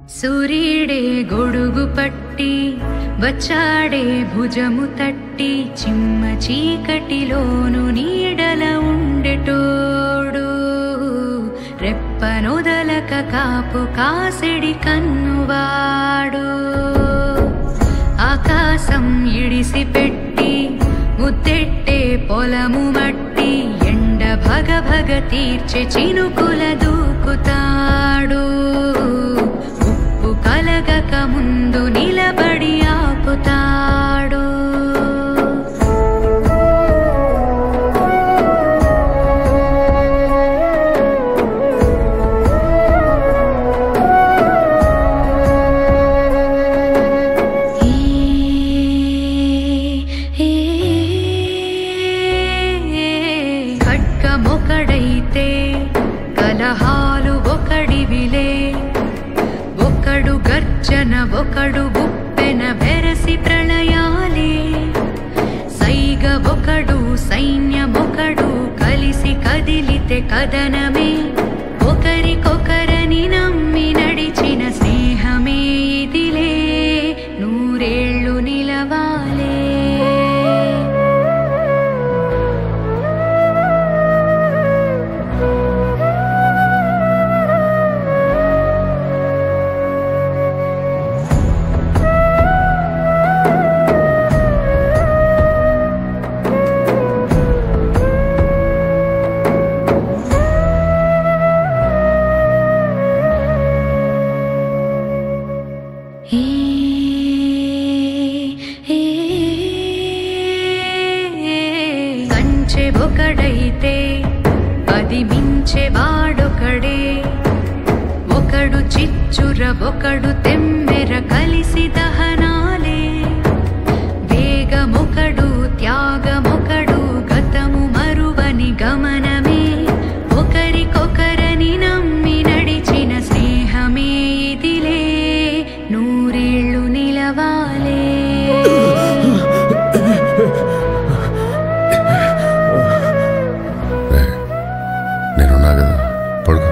సూర్యుడే గొడుగు పట్టి వచ్చాడే భుజము తట్టి చిమ్మ చీకటిలోను నీడల ఉండెటోడు రెప్పనొదలక కాపు కాసిడి కన్నువాడు ఆకాశం ఇడిసి పెట్టి ముద్దెట్టే పొలము మట్టి ఎండ భగ భగ తీర్చే చినుకుల దూకుతాడు ఉప్పు కలగక ముందు నిలబడి ఆపుతాడు ఖడ్గమొకడైతే కలహాలు ఒకడివిలే ఒకడు గర్జన ఒకడు గుప్పెన వెరసి ప్రళయాలే సైగ ఒకడు సైన్యమొకడు కలిసి కదిలితే కదనమే ఒకరికొకరని నమ్మి నడిచిన స్నేహమే ఇదిలే నూరేళ్ళు నిలవాలే ఏ ఏ కంచె ఒకడైతే అది మించె వాడొకడే ఒకడు చిచ్చుర ఒకడు తెమ్మెర కలిసి దహనాలే వేగమొకడు త్యాగమొకడు గతము మరువని గమనమే ఒకరికొకరని నమ్మి నడిచిన స్నేహమే ఇదిలే నూరేళ్ళు నిలవాలే రే, నేనున్నా కదా పడుకో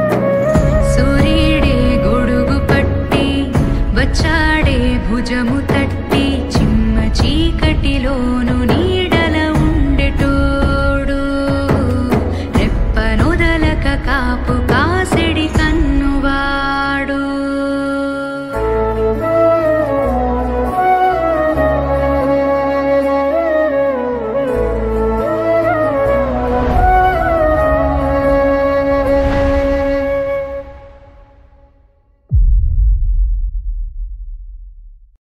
సూర్యుడే గొడుగు పట్టి వచ్చాడే భుజము